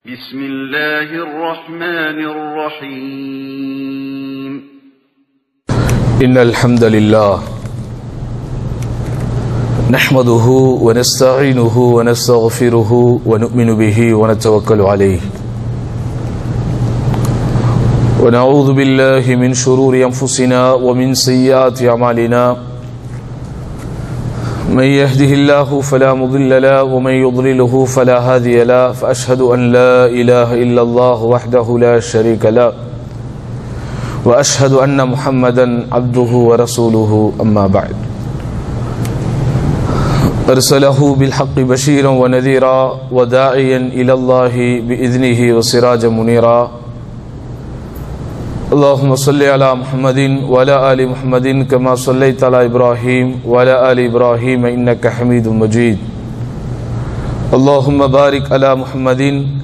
بسم الله الرحمن الرحيم إن الحمد لله نحمده ونستعينه ونستغفره ونؤمن به ونتوكل عليه ونعوذ بالله من شرور أنفسنا ومن سيئات أعمالنا من يهده الله فلا مضل له ومن يضلله فلا هادي له فأشهد أن لا إله إلا الله وحده لا شريك له واشهد ان محمدا عبده ورسوله اما بعد ارسله بالحق بشيرا ونذيرا وداعيا الى الله باذنه وسراجا منيرا اللهم صل على محمد وعلى ال محمد كما صليت على ابراهيم وعلى ال ابراهيم انك حميد مجيد اللهم بارك على محمد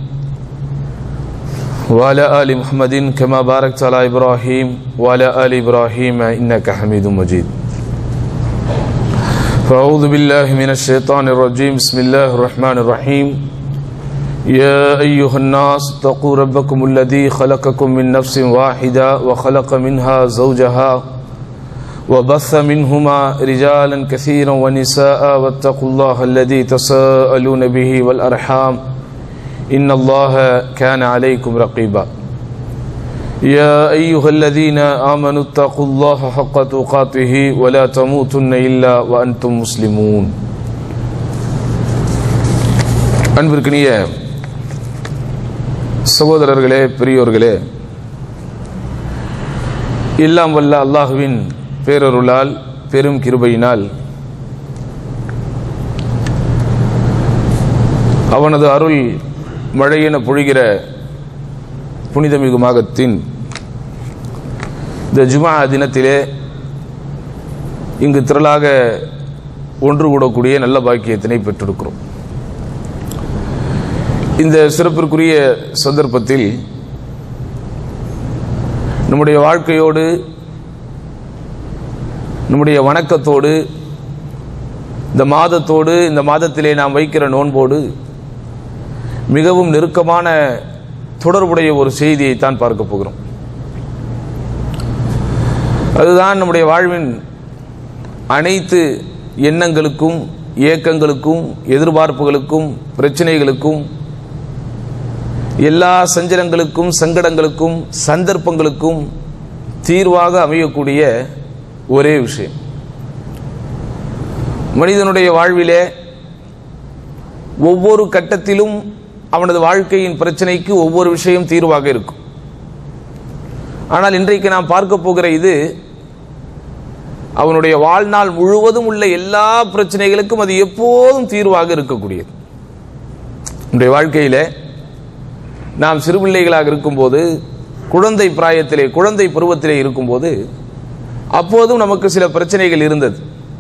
وعلى آل محمد كما باركت على إبراهيم وعلى آل إبراهيم إنك حميد مجيد فأعوذ بالله من الشيطان الرجيم بسم الله الرحمن الرحيم يا أيها الناس اتقوا ربكم الذي خلقكم من نفس واحدة وخلق منها زوجها وبث منهما رجالا كثيرا ونساء واتقوا الله الذي تساءلون به والأرحام إن الله كان عليكم رقيبا يا أيها الذين آمنوا اتقوا الله حق تقاته ولا تموتن إلا وأنتم مسلمون அன்பிற்கினிய சகோதரர்களே பெரியோர்களே எல்லாம் வல்ல அல்லாஹுவின் பேரருளால் பெரும் கிருபையினால் அவனது அருள் மழையென பொழிகிற புனிதமிகு மாதத்தின் இந்த ஜுமா தினத்திலே இங்கு திரளாக ஒன்று கூடக்கூடிய நல்ல பாக்கியத்தினை பெற்றிருக்கிறோம் இந்த சிறப்பிற்குரிய சந்தர்ப்பத்தில் நம்முடைய வாழ்க்கையோடு நம்முடைய வணக்கத்தோடு இந்த மாதத்தோடு இந்த மாதத்திலே நாம் வைக்கிற நோன்போடு மிகவும் நெருக்கமான தொடர்புடைய ஒரு செய்தியை தான் பார்க்க போகிறோம் அதுதான் நம்முடைய வாழ்வின் அனைத்து எண்ணங்களுக்கும் இயக்கங்களுக்கும் எதிர்பார்ப்புகளுக்கும் பிரச்சனைகளுக்கும் எல்லா சஞ்சலங்களுக்கும் சங்கடங்களுக்கும் சந்தர்ப்பங்களுக்கும் தீர்வாக அமையக்கூடிய ஒரே விஷயம் மனிதனுடைய வாழ்விலே ஒவ்வொரு கட்டத்திலும் அவனது வாழ்க்கையின் பிரச்சனைக்கு ஒவ்வொரு விஷயம் தீர்வாக இருக்கும் ஆனால் இன்றைக்கு நாம் பார்க்க போகிற இது அவனுடைய வாழ்நாள் முழுவதும் உள்ள எல்லா பிரச்சனைகளுக்கும் அது எப்போதும் தீர்வாக இருக்கக்கூடியது நம்முடைய வாழ்க்கையில நாம் சிறுபிள்ளைகளாக இருக்கும்போது குழந்தை பிராயத்திலே குழந்தை பருவத்திலே இருக்கும்போது அப்போதும் நமக்கு சில பிரச்சனைகள் இருந்தது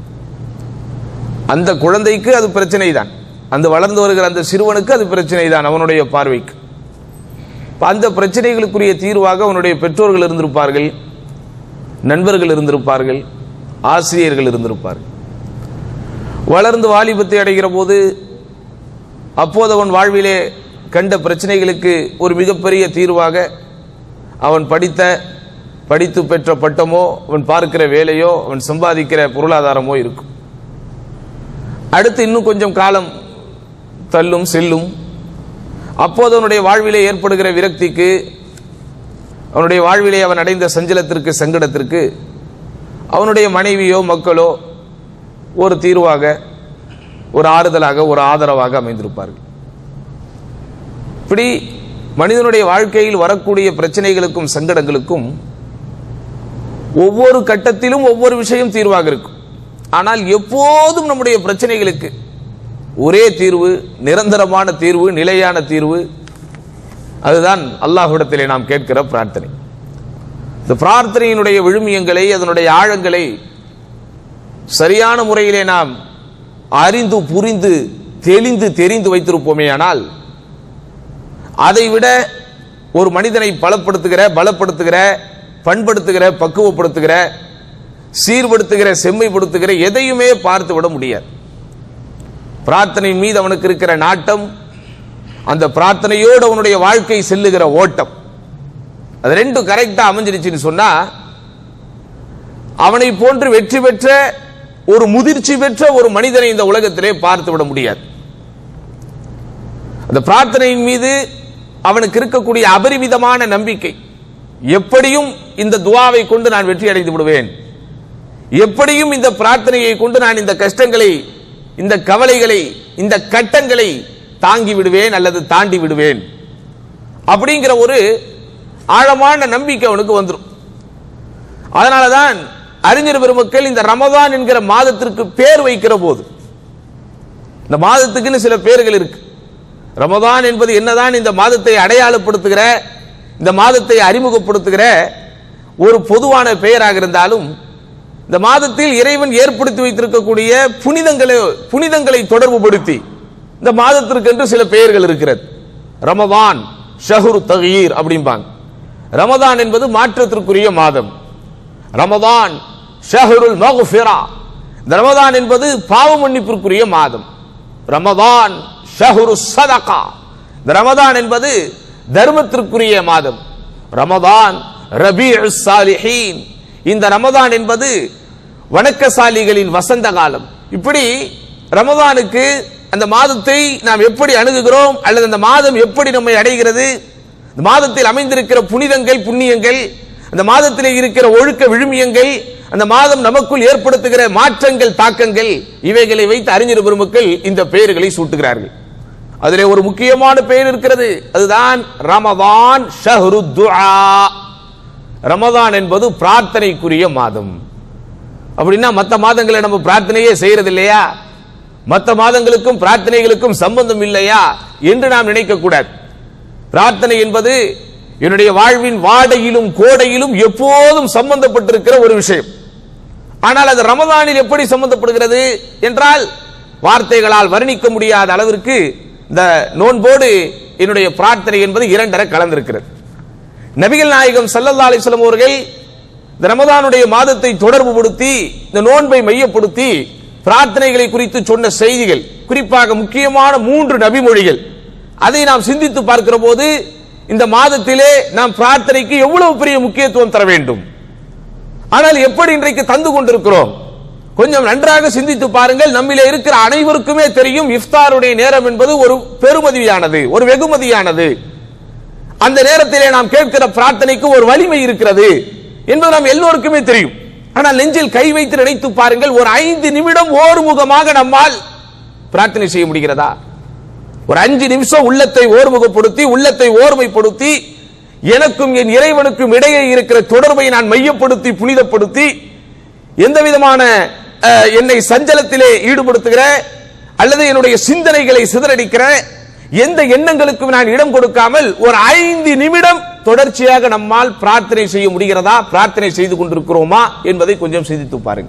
அந்த குழந்தைக்கு அது பிரச்சனை தான் அந்த வளர்ந்து வருகிற அந்த சிறுவனுக்கு அது பிரச்சனை தான் அவனுடைய பார்வைக்கு அந்த பிரச்சனைகளுக்குரிய தீர்வாக அவனுடைய பெற்றோர்கள் இருந்திருப்பார்கள் நண்பர்கள் இருந்திருப்பார்கள் ஆசிரியர்கள் இருந்திருப்பார்கள் வளர்ந்து வாலிபத்தை அடைகிற போது அப்போது அவன் வாழ்விலே கண்ட பிரச்சனைகளுக்கு ஒரு மிகப்பெரிய தீர்வாக அவன் படித்த படித்து பெற்ற பட்டமோ அவன் பார்க்கிற வேலையோ அவன் சம்பாதிக்கிற பொருளாதாரமோ இருக்கும் அடுத்து இன்னும் கொஞ்சம் காலம் தள்ளும் செல்லும் அப்போது அவனுடைய வாழ்விலே ஏற்படுகிற விரக்திக்கு அவனுடைய வாழ்விலே அவன் அடைந்த சஞ்சலத்திற்கு சங்கடத்திற்கு அவனுடைய மனைவியோ மக்களோ ஒரு தீர்வாக ஒரு ஆறுதலாக ஒரு ஆதரவாக அமைந்திருப்பார்கள் இப்படி மனிதனுடைய வாழ்க்கையில் வரக்கூடிய பிரச்சனைகளுக்கும் சங்கடங்களுக்கும் ஒவ்வொரு கட்டத்திலும் ஒவ்வொரு விஷயம் தீர்வாக இருக்கும் ஆனால் எப்போதும் நம்முடைய பிரச்சனைகளுக்கு ஒரே தீர்வு நிரந்தரமான தீர்வு நிலையான தீர்வு அதுதான் அல்லாஹ்விடத்திலே நாம் கேட்கிற பிரார்த்தனை இந்த பிரார்த்தனையினுடைய விழுமியங்களை அதனுடைய ஆழங்களை சரியான முறையிலே நாம் அறிந்து புரிந்து தெளிந்து தெரிந்து வைத்திருப்போமே ஆனால் அதைவிட ஒரு மனிதனை பலப்படுத்துகிற பலப்படுத்துகிற பண்படுத்துகிற பக்குவப்படுத்துகிற சீர்படுத்துகிற செம்மைப்படுத்துகிற எதையுமே பார்த்து விட முடியாது பிரார்த்தனை மீது அவனுக்கு இருக்கிற நாட்டம் அந்த பிரார்த்தனையோடு அவனுடைய வாழ்க்கை செல்லுகிற ஓட்டம் அது ரெண்டும் கரெக்டா அமைஞ்சிருச்சுன்னு சொன்னா அவனை போன்று வெற்றி பெற்ற ஒரு முதிர்ச்சி பெற்ற ஒரு மனிதனை இந்த உலகத்திலே பார்த்து விட முடியாது அந்த பிரார்த்தனையின் மீது அவனுக்கு இருக்கக்கூடிய அபரிமிதமான நம்பிக்கை எப்படியும் இந்த துவாவை கொண்டு நான் வெற்றி அடைந்து விடுவேன் எப்படியும் இந்த பிரார்த்தனையை கொண்டு நான் இந்த கஷ்டங்களை இந்த கவலைகளை இந்த கட்டங்களை தாங்கி விடுவேன் அல்லது தாண்டி விடுவேன் அப்படிங்கிற ஒரு ஆழமான நம்பிக்கை அவனுக்கு வந்துடும் அதனாலதான் அறிஞர் பெருமக்கள் இந்த ரமதான் என்கிற மாதத்திற்கு பேர் வைக்கிற போது இந்த மாதத்துக்குன்னு சில பேர்கள் இருக்கு ரமதான் என்பது என்னதான் இந்த மாதத்தை அடையாளப்படுத்துகிற இந்த மாதத்தை அறிமுகப்படுத்துகிற ஒரு பொதுவான பெயராக இருந்தாலும் இந்த மாதத்தில் இறைவன் ஏற்படுத்தி வைத்திருக்கக்கூடிய புனிதங்களை புனிதங்களை தொடர்புபடுத்தி இந்த மாதத்திற்கென்று சில பெயர்கள் இருக்கிறது ரமதான் ஷஹுரு தகீர் அப்படிம்பாங்க ரமதான் என்பது மாற்றத்திற்குரிய மாதம் ரமதான் ஷஹருல் மகுஃபிரா இந்த ரமதான் என்பது பாவ மன்னிப்பிற்குரிய மாதம் ரமதான் ஷஹுரு சதகா இந்த ரமதான் என்பது தர்மத்திற்குரிய மாதம் ரமதான் ரபி சாலிஹீன் இந்த ரமதான் என்பது வணக்கசாலிகளின் வசந்த காலம் இப்படி ரமதானுக்கு அந்த மாதத்தை நாம் எப்படி அணுகுகிறோம் அல்லது அந்த மாதம் எப்படி நம்மை அடைகிறது இந்த மாதத்தில் அமைந்திருக்கிற புனிதங்கள் புண்ணியங்கள் அந்த மாதத்திலே இருக்கிற ஒழுக்க விழுமியங்கள் அந்த மாதம் நமக்குள் ஏற்படுத்துகிற மாற்றங்கள் தாக்கங்கள் இவைகளை வைத்து அறிஞர் பெருமக்கள் இந்த பெயர்களை சூட்டுகிறார்கள் அதிலே ஒரு முக்கியமான பெயர் இருக்கிறது அதுதான் ரமதான் ஷஹ்ரு துஆ ரமதான் என்பது பிரார்த்தனைக்குரிய மாதம் அப்படின்னா மற்ற மாதங்களை நம்ம பிரார்த்தனையே செய்யறது இல்லையா மற்ற மாதங்களுக்கும் பிரார்த்தனைகளுக்கும் சம்பந்தம் இல்லையா என்று நாம் நினைக்க கூடாது பிரார்த்தனை என்பது என்னுடைய வாழ்வின் வாடையிலும் கோடையிலும் எப்போதும் சம்பந்தப்பட்டிருக்கிற ஒரு விஷயம் ஆனால் அது ரமதானில் எப்படி சம்பந்தப்படுகிறது என்றால் வார்த்தைகளால் வர்ணிக்க முடியாத அளவிற்கு இந்த நோன்போடு என்னுடைய பிரார்த்தனை என்பது இரண்டரை கலந்திருக்கிறது நபிகள் நாயகம் சல்லல்லா அலிஸ்லாம் அவர்கள் இந்த ரமதானுடைய மாதத்தை தொடர்புபடுத்தி இந்த நோன்பை மையப்படுத்தி பிரார்த்தனைகளை குறித்து சொன்ன செய்திகள் குறிப்பாக முக்கியமான மூன்று நபிமொழிகள் அதை நாம் சிந்தித்து பார்க்கிற போது இந்த மாதத்திலே நாம் பிரார்த்தனைக்கு எவ்வளவு பெரிய முக்கியத்துவம் தர வேண்டும் ஆனால் எப்படி இன்றைக்கு தந்து கொண்டிருக்கிறோம் கொஞ்சம் நன்றாக சிந்தித்து பாருங்கள் நம்மிலே இருக்கிற அனைவருக்குமே தெரியும் இஃப்தாருடைய நேரம் என்பது ஒரு பெருமதியானது ஒரு வெகுமதியானது அந்த நேரத்திலே நாம் கேட்கிற பிரார்த்தனைக்கு ஒரு வலிமை இருக்கிறது என்பது நாம் எல்லோருக்குமே தெரியும் ஆனால் நெஞ்சில் கை வைத்து நினைத்து பாருங்கள் ஒரு ஐந்து நிமிடம் ஓர்முகமாக நம்மால் பிரார்த்தனை செய்ய முடிகிறதா ஒரு அஞ்சு நிமிஷம் உள்ளத்தை ஓர்முகப்படுத்தி உள்ளத்தை ஓர்மைப்படுத்தி எனக்கும் என் இறைவனுக்கும் இடையே இருக்கிற தொடர்பை நான் மையப்படுத்தி புனிதப்படுத்தி எந்த விதமான அஹ், என்னை சஞ்சலத்திலே ஈடுபடுத்துகிற அல்லது என்னுடைய சிந்தனைகளை சிதறடிக்கிற எந்த எண்ணங்களுக்கும் நான் இடம் கொடுக்காமல் ஒரு ஐந்து நிமிடம் தொடர்ச்சியாக நம்மால் பிரார்த்தனை செய்ய முடிகிறதா பிரார்த்தனை செய்து கொண்டிருக்கிறோமா என்பதை கொஞ்சம் சிந்தித்து பாருங்க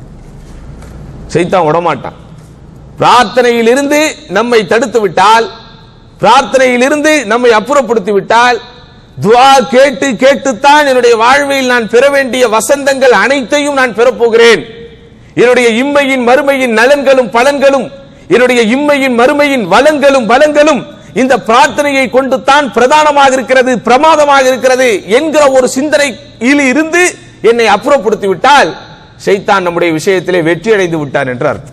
செய்தான் விடமாட்டான் பிரார்த்தனையிலிருந்து நம்மை தடுத்து விட்டால் பிரார்த்தனையிலிருந்து நம்மை அப்புறப்படுத்தி விட்டால் துஆ கேட்டு கேட்டுத்தான் என்னுடைய வாழ்வில் நான் பெற வேண்டிய வசந்தங்கள் அனைத்தையும் நான் பெறப்போகிறேன் என்னுடைய இம்மையின் மறுமையின் நலன்களும் பலன்களும் என்னுடைய இம்மையின் மறுமையின் வளங்களும் பலங்களும் இந்த பிரார்த்தனையை கொண்டு தான் பிரதானமாக இருக்கிறது பிரமாதமாக இருக்கிறது என்கிற ஒரு சிந்தனையில் இருந்து என்னை அப்புறப்படுத்தி விட்டால் ஷைத்தான் நம்முடைய விஷயத்திலே வெற்றி அடைந்து விட்டான் என்று அர்த்தம்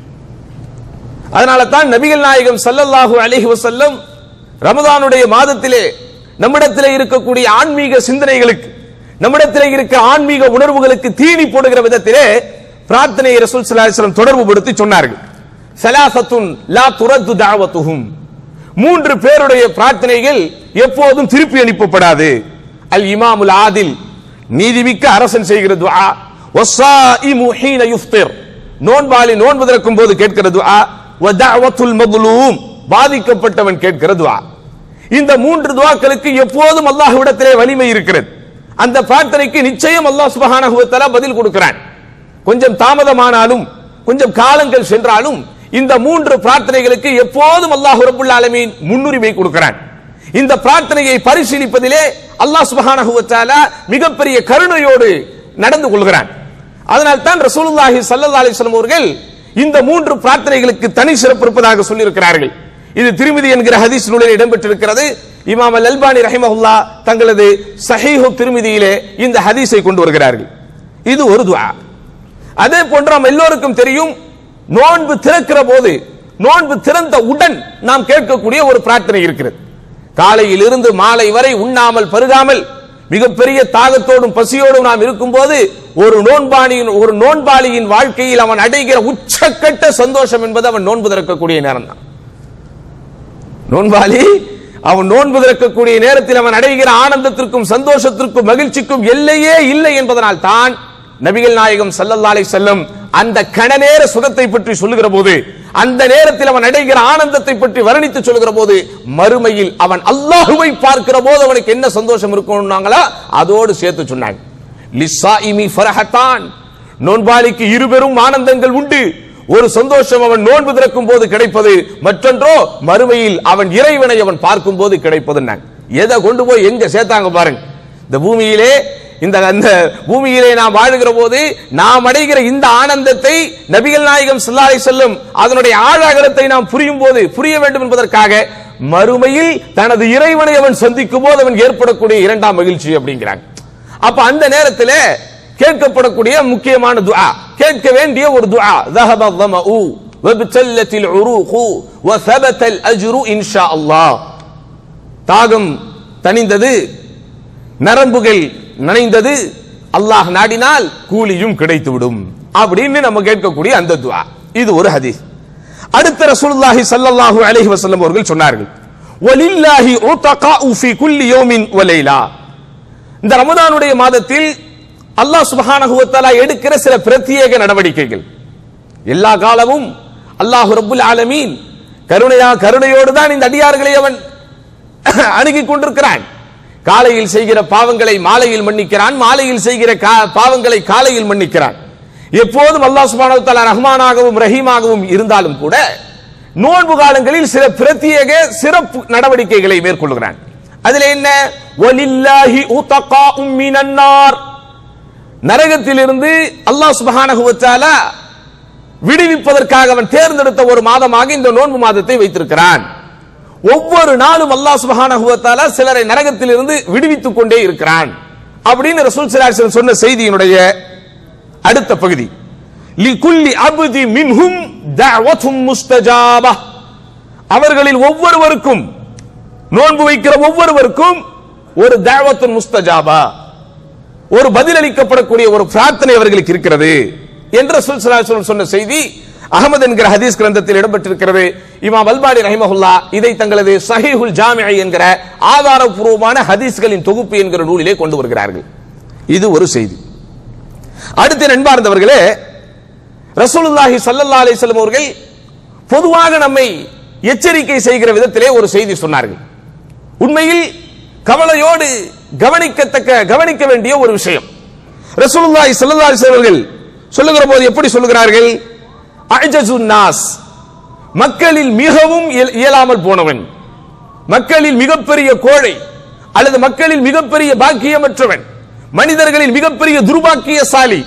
அதனால தான் நபிகள் நாயகம் ஸல்லல்லாஹு அலைஹி வஸல்லம் ரமதானுடைய மாதத்திலே நம்மிடத்திலே இருக்கக்கூடிய ஆன்மீக சிந்தனைகளுக்கு நம்மிடத்திலே இருக்க ஆன்மீக உணர்வுகளுக்கு தீனி போடுகிற விதத்திலே பிரார்த்தனையை ரசூல் ஸல்லல்லாஹு அலைஹி வஸல்லம் தொடர்புபடுத்தி சொன்னார்கள் சலாசத்துன் லா துரத்து தாவத்துஹும் மூன்று பேருடைய பிரார்த்தனைகள் எப்போதும் திருப்பி அனுப்பப்படாது அல் இமாமுல் ஆதில் நீதிமிக்க அரசன் செய்கிற துஆ வஸ்ஸாயிமு ஹீன யுஃப்திர் நோன்பாளி நோன்பு திறக்கும் போது கேட்கிற துஆ வ தஅவத்துல் மظ்லூம் பாதிக்கப்பட்டவன் கேட்கிற துஆ இந்த மூன்று துஆக்களுக்கு எப்போதும் அல்லாஹ்விடத்திலே வலிமை இருக்கிறது அந்த பிரார்த்தனைக்கு நிச்சயம் அல்லாஹ் சுப்ஹானஹு வ தஆலா பதில் கொடுக்கிறான் கொஞ்சம் தாமதமானாலும் கொஞ்சம் காலங்கள் சென்றாலும் இந்த மூன்று பிரார்த்தனைகளுக்கு எப்போதும் அல்லாஹ் ரப்புல் ஆலமீன் முன்னுரிமை கொடுக்கிறான் இந்த பிரார்த்தனையை பரிசீலிப்பதிலே அல்லாஹ் சுப்ஹானஹு வ தஆலா மிகப்பெரிய கருணையோடு நடந்து கொள்கிறான் அதனால் தான் ரசூலுல்லாஹி ஸல்லல்லாஹு அலைஹி வஸல்லம் அவர்கள் இந்த மூன்று பிரார்த்தனைகளுக்கு தனி சிறப்பு இருப்பதாக சொல்லியிருக்கிறார்கள் இது திருமதி என்கிற ஹதீஸ் நூலில் இடம்பெற்றிருக்கிறது இமாம் அல் அல்பானி ரஹிமஹுல்லா தங்களது சஹீஹு திருமதியிலே இந்த ஹதீஸை கொண்டு வருகிறார்கள் இது ஒரு துஆ அதே போன்று நாம் எல்லோருக்கும் தெரியும் நோன்பு திறக்கிற போது நோன்பு திறந்த உடன் நாம் கேட்கக்கூடிய ஒரு பிரார்த்தனை இருக்கிறது காலையில் இருந்து மாலை வரை உண்ணாமல் பருகாமல் மிகப்பெரிய தாகத்தோடும் பசியோடும் நாம் இருக்கும்போது ஒரு நோன்பாளியின் ஒரு நோன்பாளியின் வாழ்க்கையில் அவன் அடைகிற உச்சக்கட்ட சந்தோஷம் என்பது அவன் நோன்பு திறக்கக்கூடிய நேரம் தான் நோன்பாளி அவன் நோன்பு திறக்கக்கூடிய நேரத்தில் அவன் அடைகிற ஆனந்தத்திற்கும் சந்தோஷத்திற்கும் மகிழ்ச்சிக்கும் எல்லையே இல்லை என்பதனால் தான் நபிகள் நாயகம் ஸல்லல்லாஹு அலைஹி செல்லம் அந்த கணநேர சுகத்தை பற்றி சொல்லுகிற போது அந்த நேரத்தில் அவன் அடைகிற ஆனந்தத்தை பற்றி வர்ணித்து சொல்லுகிற போது மறுமையில் அவன் அல்லாஹுவை பார்க்கிற போது அவனுக்கு என்ன சந்தோஷம் இருக்கும்னாங்களா அதோடு சேர்த்து சொன்னாங்க லிஸ்ஸாயிமி ஃபரஹத்தான் நோன்பாளிக்கு இருபெரும் ஆனந்தங்கள் உண்டு ஒரு சந்தோஷம் அவன் நோன்பு திறக்கும் போது கிடைப்பது மற்றொன்றோ மறுமையில் அவன் இறைவனை அவன் பார்க்கும் போது கிடைப்பது எதை கொண்டு போய் எங்க சேர்த்தாங்க பாருங்க இந்த பூமியிலே இந்த அந்த பூமியிலே நாம் வாழுகிற போது நாம் அடைகிற இந்த ஆனந்தத்தை நபிகள் நாயகம் ஸல்லல்லாஹு அலைஹி செல்லும் அதனுடைய ஆழாகரத்தை நாம் புரியும் போது புரிய வேண்டும் என்பதற்காக மறுமையில் தனது இறைவனை அவன் சந்திக்கும் போது அவன் ஏற்படக்கூடிய இரண்டாம் மகிழ்ச்சி அப்படிங்கிறாங்க அப்ப அந்த நேரத்தில் கேட்கப்படக்கூடிய முக்கியமான துஆ கேட்க வேண்டிய ஒரு துஆ ذهب الظمأ وابتلت العروق وثبت الأجر إن شاء الله தாகம் தணிந்தது நரம்புகள் நனைந்தது அல்லாஹ் நாடினால் கூலியும் கிடைத்துவிடும் அப்படின்னு நம்ம கேட்கக்கூடிய அந்த துஆ இது ஒரு ஹதீஸ் அடுத்த ரசூலுல்லாஹி ஸல்லல்லாஹு அலைஹி வஸல்லம் அவர்கள் சொன்னார்கள் வலில்லாஹி உத்தகாஉ ஃபீ குல்லி யௌமின் வ லைலா இந்த ரமதானுடைய மாதத்தில் அல்லாஹ் சுப்ஹானஹு வ தஆலா எடுக்கிற சில பிரத்யேக நடவடிக்கைகள் எல்லா காலமும் அல்லாஹ் ரப்புல் ஆலமீன் கருணையா கருணையோடு தான் இந்த அடியார்களை அவன் அணுகிக் கொண்டிருக்கிறான் காலையில் செய்கிற பாவங்களை மாலையில் மன்னிக்கிறான் மாலையில் செய்கிற கா- பாவங்களை காலையில் மன்னிக்கிறான் எப்போதும் அல்லாஹ் சுப்ஹானஹு வ தஆலா ரஹ்மானாகவும் ரஹீமாகவும் இருந்தாலும் கூட நோன்பு காலங்களில் சில பிரத்யேக சிறப்பு நடவடிக்கைகளை மேற்கொள்கிறான் அதுல என்ன வலில்லாஹி உத்தகாஉம் மினன் நார் நரகத்திலிருந்து அல்லாஹ் சுப்ஹானஹு வ தஆலா விடுவிப்பதற்காக அவன் தேர்ந்தெடுத்த ஒரு மாதமாக இந்த நோன்பு மாதத்தை வைத்திருக்கிறான் ஒவ்வொரு நாளும் அல்லாஹ் சுப்ஹானஹு வ தஆலா சிலரை நரகத்திலிருந்து விடுவித்துக் கொண்டே இருக்கிறான் அப்படின்னு ரசூல் ஸல்லல்லாஹு அலைஹி வஸல்லம் சொன்ன செய்தியினுடைய அடுத்த பகுதி லிகுல்லி அப்தி மின்ஹும் தஅவத்தும் முஸ்தஜாபா அவர்களில் ஒவ்வொருவருக்கும் நோன்பு வைக்கிற ஒவ்வொருவருக்கும் ஒரு தஅவத்துன் முஸ்தஜாபா ஒரு பதிலளிக்கப்படக்கூடிய ஒரு பிரார்த்தனை அவர்களுக்கு இருக்கிறது என்று ரசூல் ஸல்லல்லாஹு அலைஹி வஸல்லம் சொன்ன செய்தி அகமது என்கிற ஹதீஸ் கிரந்தத்தில் இடம்பெற்றிருக்கிறது இமாம் அல்பானி ரஹிமஹுல்லா இதை தங்களது சஹீஹுல் ஜாமிஐ என்கிற ஆதாரபூர்வமான ஹதீஸ்களின் தொகுப்பு என்கிற நூலிலே கொண்டு வருகிறார்கள் இது ஒரு செய்தி அடுத்து நண்பார்ந்தவர்களே ரசூலுல்லாஹி ஸல்லல்லாஹு அலைஹி வஸல்லம் அவர்கள் பொதுவாக நம்மை எச்சரிக்கை செய்கிற விதத்திலே ஒரு செய்தி சொன்னார்கள் உண்மையில் கவலையோடு கவனிக்கத்தக்க கவனிக்க வேண்டிய ஒரு விஷயம் ரசூலுல்லாஹி ஸல்லல்லாஹு அலைஹி வஸல்லம் அவர்கள் சொல்லுகிற போது எப்படி சொல்லுகிறார்கள் அஜசுன் நாஸ் மக்களில் மிகவும் இயல்- இயலாமல் போனவன் மக்களில் மிகப்பெரிய கோழை அல்லது மக்களில் மிகப்பெரிய பாக்கியமற்றவன் மனிதர்களில் மிகப்பெரிய துர்பாக்கியசாலி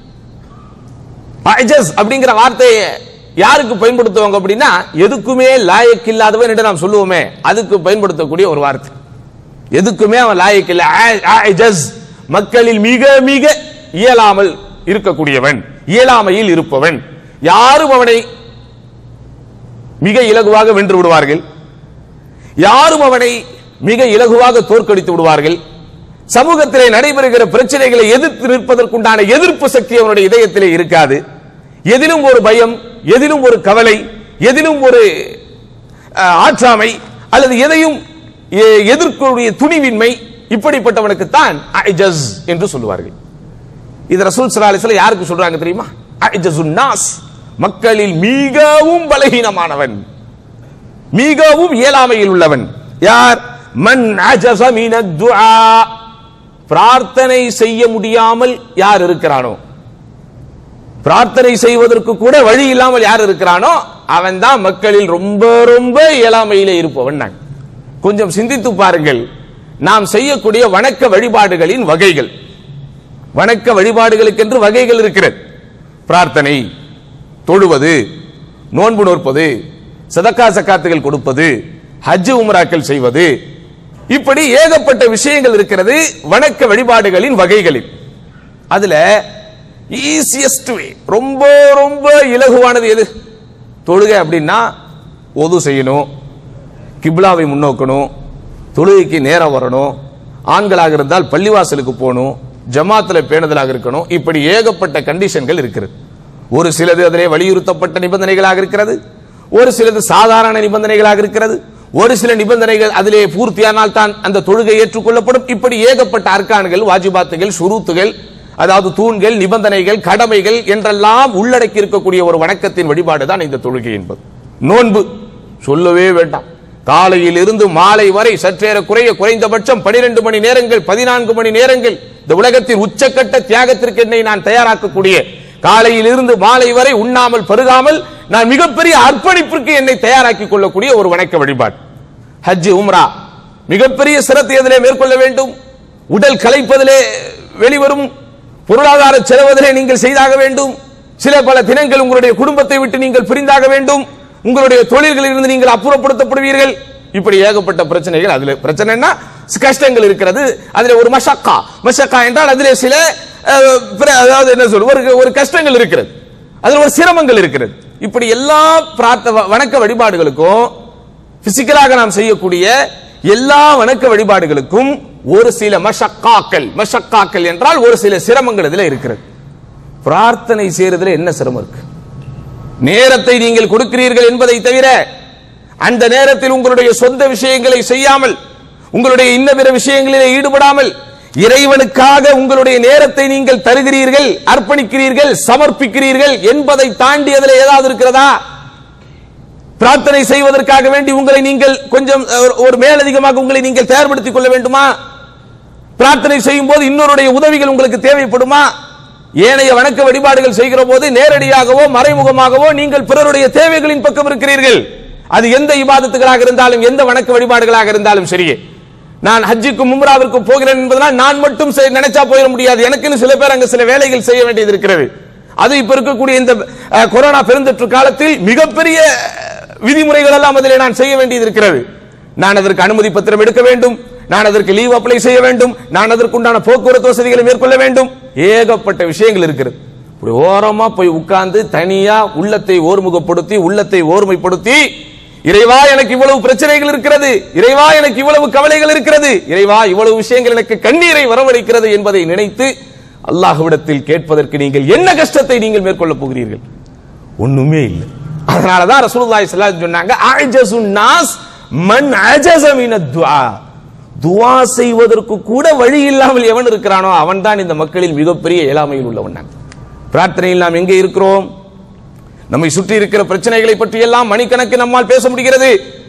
அஜஸ் அப்படிங்கிற வார்த்தையை யாருக்கு பயன்படுத்துவாங்க அப்படின்னா எதுக்குமே லாயக்கு இல்லாதவன் என்று நாம் சொல்லுவோமே அதுக்கு பயன்படுத்தக்கூடிய ஒரு வார்த்தை எதுக்குமே அவன் லாயக்கு இல்ல அ- அஜஸ் மக்களில் மிக மிக இயலாமல் இருக்கக்கூடியவன் இயலாமையில் இருப்பவன் யாரும் அவனை மிக இலகுவாக வென்று விடுவார்கள் யாரும் அவனை மிக இலகுவாக தோற்கடித்து விடுவார்கள் சமூகத்திலே நடைபெறுகிற பிரச்சனைகளை எதிர்த்து நிற்பதற்குண்டான எதிர்ப்பு சக்தி அவனுடைய இதயத்திலே இருக்காது எதிலும் ஒரு பயம் எதிலும் ஒரு கவலை எதிலும் ஒரு அஹ், ஆற்றாமை அல்லது எதையும் எ- எதிர்க்கக்கூடிய துணிவின்மை இப்படிப்பட்டவனுக்குத்தான் அஜஸ் என்று சொல்லுவார்கள் இது ரசூல் ஸல்லல்லாஹு அலைஹி வஸல்லம் யாருக்கு சொல்றாங்க தெரியுமா அஜசுன் நாஸ் மக்களில் மிகவும் பலகீனமானவன் மிகவும் இயலாமையில் உள்ளவன் யார் மன் அஜஸ மினத் துஆ பிரார்த்தனை செய்ய முடியாமல் யார் இருக்கிறானோ பிரார்த்தனை செய்வதற்கு கூட வழி இல்லாமல் யார் இருக்கிறானோ அவன் தான் மக்களில் ரொம்ப ரொம்ப இயலாமையிலே இருப்பவன் நான் கொஞ்சம் சிந்தித்து பாருங்கள் நாம் செய்யக்கூடிய வணக்க வழிபாடுகளின் வகைகள் வணக்க வழிபாடுகளுக்கென்று வகைகள் இருக்கிறது பிரார்த்தனை தொழுவது நோன்பு நோற்பது சதக்கா சக்காத்துகள் கொடுப்பது ஹஜ் உம்ராக்கள் செய்வது இப்படி ஏகப்பட்ட விஷயங்கள் இருக்கிறது வணக்க வழிபாடுகளின் வகைகளில் அதுல ஈஸியஸ்ட் வே ரொம்ப ரொம்ப இலகுவானது எது தொழுகை அப்படின்னா ஒது செய்யணும் கிப்லாவை முன்னோக்கணும் தொழுகைக்கு நேரம் வரணும் ஆண்களாக இருந்தால் பள்ளிவாசலுக்கு போகணும் ஜமாத்துல பேணுதலாக இருக்கணும் இப்படி ஏகப்பட்ட கண்டிஷன்கள் இருக்கிறது ஒரு சிலது அதிலே வலியுறுத்தப்பட்ட நிபந்தனைகளாக இருக்கிறது ஒரு சிலது சாதாரண நிபந்தனைகளாக இருக்கிறது ஒரு சில நிபந்தனைகள் அதிலே பூர்த்தியானால் தான் அந்த தொழுகை ஏற்றுக்கொள்ளப்படும் இப்படி ஏகப்பட்ட அர்க்கான்கள் வாஜிபாத்துகள் சுருத்துகள் அதாவது தூண்கள் நிபந்தனைகள் கடமைகள் என்றெல்லாம் உள்ளடக்கி இருக்கக்கூடிய ஒரு வணக்கத்தின் வழிபாடு தான் இந்த தொழுகை என்பது நோன்பு சொல்லவே வேண்டாம் காலையில் இருந்து மாலை வரை சற்றேற குறைய குறைந்தபட்சம் 12 மணி நேரங்கள் பதினான்கு மணி நேரங்கள் இந்த உலகத்தின் உச்சக்கட்ட தியாகத்திற்கு என்னை நான் தயாராக்கக்கூடிய காலையில் இருந்து மாலை வரை உண்ணாமல் பருகாமல் நான் மிகப்பெரிய அர்ப்பணிப்பிற்கு என்னை தயாராக்கிக் கொள்ளக்கூடிய ஒரு வணக்க வழிபாடு ஹஜ் உம்ரா மிகப்பெரிய சிரத்தை எதிலே மேற்கொள்ள வேண்டும் உடல் களைப்பதிலே வெளிவரும் பொருளாதார செலவதிலே நீங்கள் செய்தாக வேண்டும் சில பல தினங்கள் உங்களுடைய குடும்பத்தை விட்டு நீங்கள் பிரிந்தாக வேண்டும் உங்களுடைய தொழில்களில் இருந்து நீங்கள் அப்புறப்படுத்தப்படுவீர்கள் இப்படி ஏகப்பட்ட பிரச்சனைகள் அதுல பிரச்சனைனா கஷ்டங்கள் இருக்கிறது அதுல ஒரு மஷக்கா மஷக்கா என்றால் அதிலே சில அஹ், பிற- அதாவது என்ன சொல்ற ஒரு ஒரு கஷ்டங்கள் இருக்கிறது அதுல ஒரு சிரமங்கள் இருக்கிறது இப்படி எல்லா பிரார்த்த வ- வணக்க வழிபாடுகளுக்கும் பிசிக்கலாக நாம் செய்யக்கூடிய எல்லா வணக்க வழிபாடுகளுக்கும் ஒரு சில மஷக்காக்கள் மஷக்காக்கள் என்றால் ஒரு சில சிரமங்கள் இதுல இருக்கிறது பிரார்த்தனை செய்யறதுல என்ன சிரமம் இருக்கு நேரத்தை நீங்கள் கொடுக்கிறீர்கள் என்பதை தவிர அந்த நேரத்தில் உங்களுடைய சொந்த விஷயங்களை செய்யாமல் உங்களுடைய இன்ன பிற விஷயங்களிலே ஈடுபடாமல் இறைவனுக்காக உங்களுடைய நேரத்தை நீங்கள் தருகிறீர்கள் அர்ப்பணிக்கிறீர்கள் சமர்ப்பிக்கிறீர்கள் என்பதை தாண்டி அதில் ஏதாவது இருக்கிறதா பிரார்த்தனை செய்வதற்காக வேண்டி உங்களை நீங்கள் கொஞ்சம் ஒரு- ஒரு மேலதிகமாக உங்களை நீங்கள் தயார்படுத்திக் கொள்ள வேண்டுமா பிரார்த்தனை செய்யும் போது இன்னொருடைய உதவிகள் உங்களுக்கு தேவைப்படுமா ஏனைய வணக்க வழிபாடுகள் செய்கிற போது நேரடியாகவோ மறைமுகமாகவோ நீங்கள் பிறருடைய தேவைகளின் பக்கம் இருக்கிறீர்கள் அது எந்த இபாதத்துகளாக இருந்தாலும் எந்த வணக்க வழிபாடுகளாக இருந்தாலும் சரியே நான் ஹஜ்ஜுக்கும் மும்ராவிற்கும் போகிறேன் என்பதனால் நான் மட்டும் செய்- நினைச்சா போயிட முடியாது எனக்குன்னு சில பேர் அங்க சில வேலைகள் செய்ய வேண்டியது இருக்கிறது அது இப்ப இருக்கக்கூடிய இந்த அஹ், கொரோனா பெருந்தொற்று காலத்தில் மிகப்பெரிய விதிமுறைகள் எல்லாம் அதிலே நான் செய்ய வேண்டியது இருக்கிறது நான் அதற்கு அனுமதி பத்திரம் எடுக்க வேண்டும் நான் அதற்கு லீவ் அப்ளை செய்ய வேண்டும் நான் அதற்குண்டான போக்குவரத்து வசதிகளை மேற்கொள்ள வேண்டும் ஏகப்பட்ட விஷயங்கள் இருக்கிறது இப்படி ஓரமா போய் உட்கார்ந்து தனியா உள்ளத்தை ஓர்முகப்படுத்தி உள்ளத்தை ஓர்மைப்படுத்தி இறைவா எனக்கு இவ்வளவு பிரச்சனைகள் இருக்கிறது இறைவா எனக்கு இவ்வளவு கவலைகள் இருக்கிறது இறைவா இவ்வளவு விஷயங்கள் எனக்கு கண்ணீரை வரவழைக்கிறது என்பதை நினைத்து அல்லாஹ்விடத்தில் கேட்பதற்கு நீங்கள் என்ன கஷ்டத்தை நீங்கள் மேற்கொள்ள போகிறீர்கள் ஒண்ணுமே இல்லை அதனாலதான் ரசூலுல்லாஹி ஸல்லல்லாஹு அலைஹி வஸல்லம் சொன்னாங்க அஜஸுன் நாஸ் மன் அஜஸ மின துஆ துஆ செய்வதற்கு கூட வழி இல்லாமல் எவன் இருக்கிறானோ அவன்தான் இந்த மக்களில் மிகப்பெரிய இயலாமையில் உள்ளவன் நான். பிரார்த்தனையில் நாம் எங்கே இருக்கிறோம் நம்மை சுற்றி இருக்கிற பிரச்சனைகளை பற்றி எல்லாம் மணிக்கணக்கு நம்மால் பேச முடிகிறது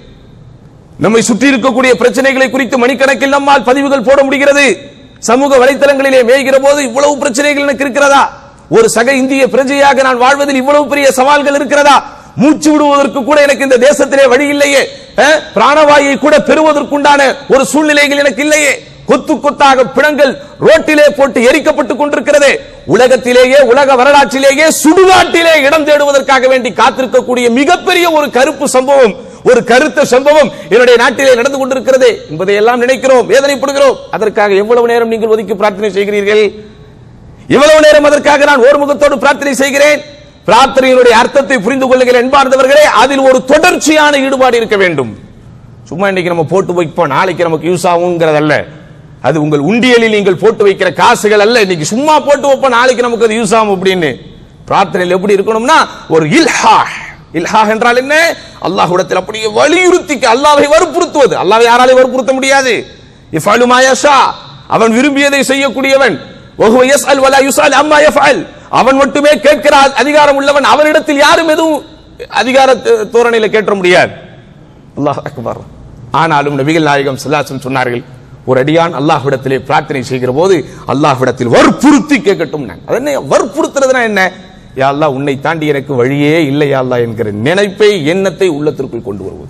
நம்மை சுற்றி இருக்கக்கூடிய பிரச்சனைகளை குறித்து மணிக்கணக்கில் நம்மால் பதிவுகள் போட முடிகிறது சமூக வலைத்தளங்களிலே மேய்கிற போது இவ்வளவு பிரச்சனைகள் எனக்கு இருக்கிறதா ஒரு சக இந்திய பிரஜையாக நான் வாழ்வதில் இவ்வளவு பெரிய சவால்கள் இருக்கிறதா மூச்சு விடுவதற்கு கூட எனக்கு இந்த தேசத்திலே வழி இல்லையே அஹ், பிராணவாயை கூட பெறுவதற்குண்டான ஒரு சூழ்நிலைகள் எனக்கு இல்லையே கொத்து கொத்தாக பிணங்கள் ரோட்டிலே போட்டு எரிக்கப்பட்டுக் கொண்டிருக்கிறது உலகத்திலேயே உலக வரலாற்றிலேயே சுடுகாட்டிலே இடம் தேடுவதற்காக வேண்டி காத்திருக்கக்கூடிய மிகப்பெரிய ஒரு கருப்பு சம்பவம் ஒரு கருத்த சம்பவம் என்னுடைய நாட்டிலே நடந்து கொண்டிருக்கிறது என்பதை எல்லாம் நினைக்கிறோம் வேதனைப்படுகிறோம் அதற்காக எவ்வளவு நேரம் நீங்கள் ஒதுக்கி பிரார்த்தனை செய்கிறீர்கள் இவ்வளவு நேரம் அதற்காக நான் ஓர்முகத்தோடு பிரார்த்தனை செய்கிறேன் பிரார்த்தனையினுடைய அர்த்தத்தை புரிந்து கொள்ளுகிற என்பார்ந்தவர்களே அதில் ஒரு தொடர்ச்சியான ஈடுபாடு இருக்க வேண்டும் சும்மா இன்னைக்கு நம்ம போட்டு வைப்போம் நாளைக்கு நமக்கு யூஸ் ஆகுங்கிறதல்ல அது உங்கள் உண்டியலில் நீங்கள் போட்டு வைக்கிற காசுகள் அல்ல இன்னைக்கு சும்மா போட்டு வைப்போம் நாளைக்கு நமக்கு அது யூஸ் ஆகும் அப்படின்னு பிரார்த்தனையில் எப்படி இருக்கணும்னா ஒரு இல்ஹா இல்ஹா என்றால் என்ன அல்லாஹ்விடத்தில் அப்படியே வலியுறுத்திக்க அல்லாஹ்வை வற்புறுத்துவது அல்லாஹ்வை யாராலையும் வற்புறுத்த முடியாது இஃபாலு மா யஷா அவன் விரும்பியதை செய்யக்கூடியவன் வஹுவ யஸ்அல் வலா யுஸ்அல் அம்மா யஃஅல் அவன் மட்டுமே கேட்கிற அதிகாரம் உள்ளவன் அவனிடத்தில் யாரும் எதுவும் அதிகார தோரணையில கேட்ட முடியாது அல்லாஹ் அக்பர் ஆனாலும் நபிகள் நாயகம் ஸல்லல்லாஹு சொன்னார்கள் ஒரு அடியான் அல்லாஹ்விடத்திலே பிரார்த்தனை செய்கிற போது அல்லாஹ்விடத்தில் வற்புறுத்தி கேட்கட்டும் அது என்ன வற்புறுத்துறதுனா என்ன யா அல்லாஹ் உன்னை தாண்டி எனக்கு வழியே இல்லை யா அல்லாஹ் என்கிற நினைப்பை எண்ணத்தை உள்ளத்திற்குள் கொண்டு வருவது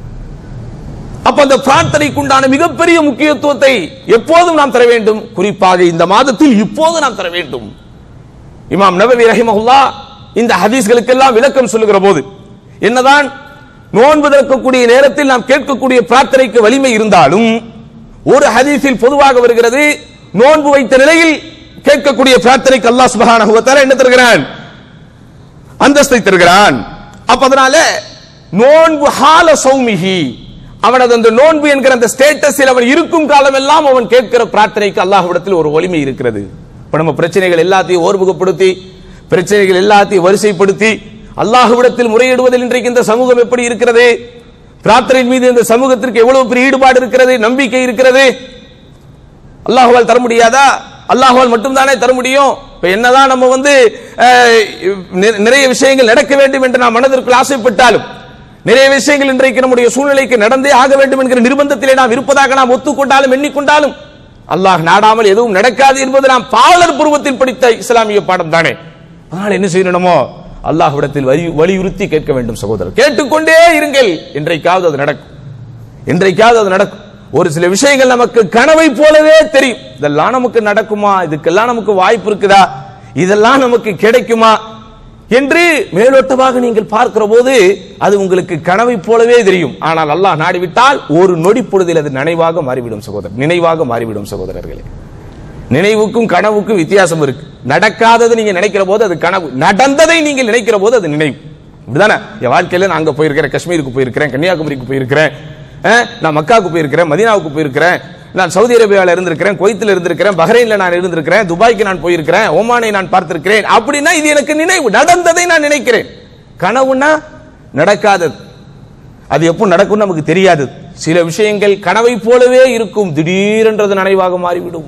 அப்ப அந்த பிரார்த்தனைக்கு உண்டான மிகப்பெரிய முக்கியத்துவத்தை எப்போதும் நாம் தர வேண்டும் குறிப்பாக இந்த மாதத்தில் இப்போது நாம் தர வேண்டும் இமாம் நபவி ரஹிமஹுல்லா இந்த ஹதீஸ்களுக்கெல்லாம் விளக்கம் சொல்லுகிற போது என்னதான் நோன்பு திறக்கக்கூடிய நேரத்தில் நாம் கேட்கக்கூடிய பிரார்த்தனைக்கு வலிமை இருந்தாலும் ஒரு ஹதீஸில் பொதுவாக வருகிறது நோன்பு வைத்த நிலையில் கேட்கக்கூடிய பிரார்த்தனைக்கு அல்லாஹ் சுப்ஹானஹு வ தஆலா என்ன தருகிறான் அந்தஸ்தை தருகிறான் அப்ப அதனால நோன்பு ஹால சௌமிஹி அவனது அந்த நோன்பு என்கிற அந்த ஸ்டேட்டஸில் அவன் இருக்கும் காலமெல்லாம் அவன் கேட்கிற பிரார்த்தனைக்கு அல்லாஹ்விடத்தில் ஒரு வலிமை இருக்கிறது இப்ப நம்ம பிரச்சனைகள் எல்லாத்தையும் ஓர்முகப்படுத்தி பிரச்சனைகள் எல்லாத்தையும் வரிசைப்படுத்தி அல்லாஹ்விடத்தில் முறையிடுவதில் இன்றைக்கு இந்த சமூகம் எப்படி இருக்கிறது பிரார்த்தனையின் மீது இந்த சமூகத்திற்கு எவ்வளவு பெரிய ஈடுபாடு இருக்கிறது நம்பிக்கை இருக்கிறது அல்லாஹுவால் தர முடியாதா அல்லாஹுவால் மட்டும்தானே தர முடியும் இப்ப என்னதான் நம்ம வந்து அஹ், நி- நிறைய விஷயங்கள் நடக்க வேண்டும் என்று நாம் மனதிற்குள் ஆசைப்பட்டாலும் நிறைய விஷயங்கள் இன்றைக்கு நம்முடைய சூழ்நிலைக்கு நடந்தே ஆக வேண்டும் என்கிற நிர்பந்தத்திலே நாம் இருப்பதாக நாம் ஒத்துக்கொண்டாலும் எண்ணிக்கொண்டாலும் அல்லாஹ் நாடாமல் எதுவும் நடக்காது என்பது நாம் பாலர் பருவத்தில் படித்த இஸ்லாமிய பாடம் தானே அதனால் என்ன செய்யணுமோ அல்லாஹ்விடத்தில் வலி வலியுறுத்தி கேட்க வேண்டும் சகோதரர் கேட்டுக்கொண்டே இருங்கள் இன்றைக்காவது அது நடக்கும் இன்றைக்காவது அது நடக்கும் ஒரு சில விஷயங்கள் நமக்கு கனவை போலவே தெரியும் இதெல்லாம் நமக்கு நடக்குமா இதுக்கெல்லாம் நமக்கு வாய்ப்பு இருக்குதா இதெல்லாம் நமக்கு கிடைக்குமா என்று மேலோட்டமாக நீங்கள் பார்க்கிற போது அது உங்களுக்கு கனவை போலவே தெரியும் ஆனால் அல்லாஹ் நாடிவிட்டால் ஒரு நொடி பொழுதில் அது நினைவாக மாறிவிடும் சகோதரர் நினைவாக மாறிவிடும் சகோதரர்களே நினைவுக்கும் கனவுக்கும் வித்தியாசம் இருக்கு நடக்காததை நீங்க நினைக்கிற போது அது கனவு நடந்ததை நீங்கள் நினைக்கிற போது அது நினைவு இப்படிதானே என் வாழ்க்கையில நான் அங்க போயிருக்கிறேன் காஷ்மீருக்கு போயிருக்கிறேன் கன்னியாகுமரிக்கு போயிருக்கிறேன் அஹ், நான் மக்காவுக்கு போயிருக்கிறேன் மதீனாவுக்கு போயிருக்கிறேன் நான் சவுதி அரேபியாவில் இருந்திருக்கிறேன் குவைத்தில் இருந்திருக்கிறேன் பஹ்ரைன்ல நான் இருந்திருக்கிறேன் துபாய்க்கு நான் போயிருக்கிறேன் ஓமானை நான் பார்த்திருக்கிறேன் அப்படின்னா இது எனக்கு நினைவு நடந்ததை நான் நினைக்கிறேன் கனவுன்னா நடக்காதது அது எப்போ நடக்கும் நமக்கு தெரியாது சில விஷயங்கள் கனவை போலவே இருக்கும் திடீரென்றது நினைவாக மாறிவிடும்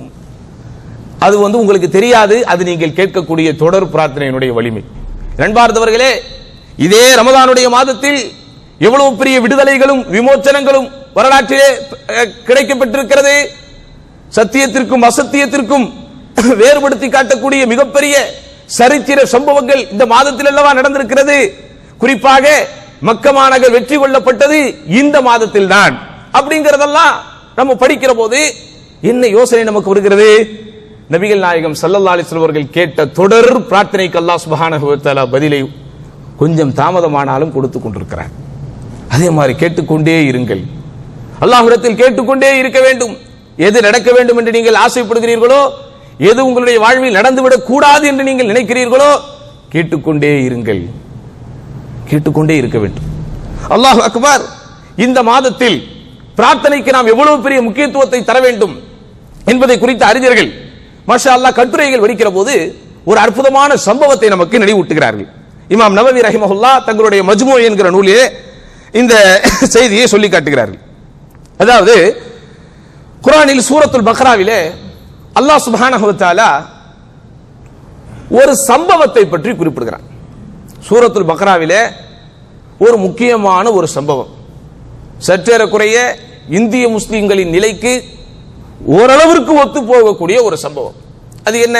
அது வந்து உங்களுக்கு தெரியாது அது நீங்கள் கேட்கக்கூடிய தொடர் பிரார்த்தனையினுடைய வலிமை நண்பார்ந்தவர்களே இதே ரமதானுடைய மாதத்தில் எவ்வளவு பெரிய விடுதலைகளும் விமோச்சனங்களும் வரலாற்றிலே அஹ், கிடைக்கப்பட்டிருக்கிறது சத்தியத்திற்கும் அசத்தியத்திற்கும் வேறுபடுத்தி காட்டக்கூடிய மிகப்பெரிய சரித்திர சம்பவங்கள் இந்த மாதத்தில் அல்லவா நடந்திருக்கிறது குறிப்பாக மக்க மாநகர் வெற்றி கொள்ளப்பட்டது இந்த மாதத்தில் தான் அப்படிங்கறதெல்லாம் நம்ம படிக்கிற போது என்ன யோசனை நமக்கு வருகிறது நபிகள் நாயகம் ஸல்லல்லாஹு அலைஹி வஸல்லம் அவர்கள் கேட்ட தொடர் பிரார்த்தனைக்கு அல்லாஹ் சுப்ஹானஹு வ தஆலா பதிலை கொஞ்சம் தாமதமானாலும் கொடுத்து கொண்டிருக்கிறார் அதே மாதிரி கேட்டுக்கொண்டே இருங்கள் அல்லாஹ்விடத்தில் கேட்டுக்கொண்டே இருக்க வேண்டும் எது நடக்க வேண்டும் என்று நீங்கள் ஆசைப்படுகிறீர்களோ எது உங்களுடைய வாழ்வில் நடந்துவிடக் கூடாது என்று நீங்கள் நினைக்கிறீர்களோ கேட்டுக்கொண்டே இருங்கள் கேட்டுக்கொண்டே இருக்க வேண்டும் அல்லாஹ் அக்பர் இந்த மாதத்தில் பிரார்த்தனைக்கு நாம் எவ்வளவு பெரிய முக்கியத்துவத்தை தர வேண்டும் என்பதை குறித்த அறிஞர்கள் மாஷா அல்லாஹ் கட்டுரைகள் வடிக்கிற போது ஒரு அற்புதமான சம்பவத்தை நமக்கு நினைவூட்டுகிறார்கள் இமாம் நவவி ரஹிமஹுல்லா தங்களுடைய மஜ்மு என்கிற நூலிலே இந்த செய்தியை சொல்லி காட்டுகிறார்கள் அதாவது குரானில் சூரத்துல் பக்ராவிலே அல்லாஹ் சுப்ஹானஹு வ தஆலா ஒரு சம்பவத்தை பற்றி குறிப்பிடுகிறான் சூரத்துல் பக்ராவிலே ஒரு முக்கியமான ஒரு சம்பவம் சற்றேறக்குறைய இந்திய முஸ்லிம்களின் நிலைக்கு ஓரளவிற்கு ஒத்து போகக்கூடிய ஒரு சம்பவம் அது என்ன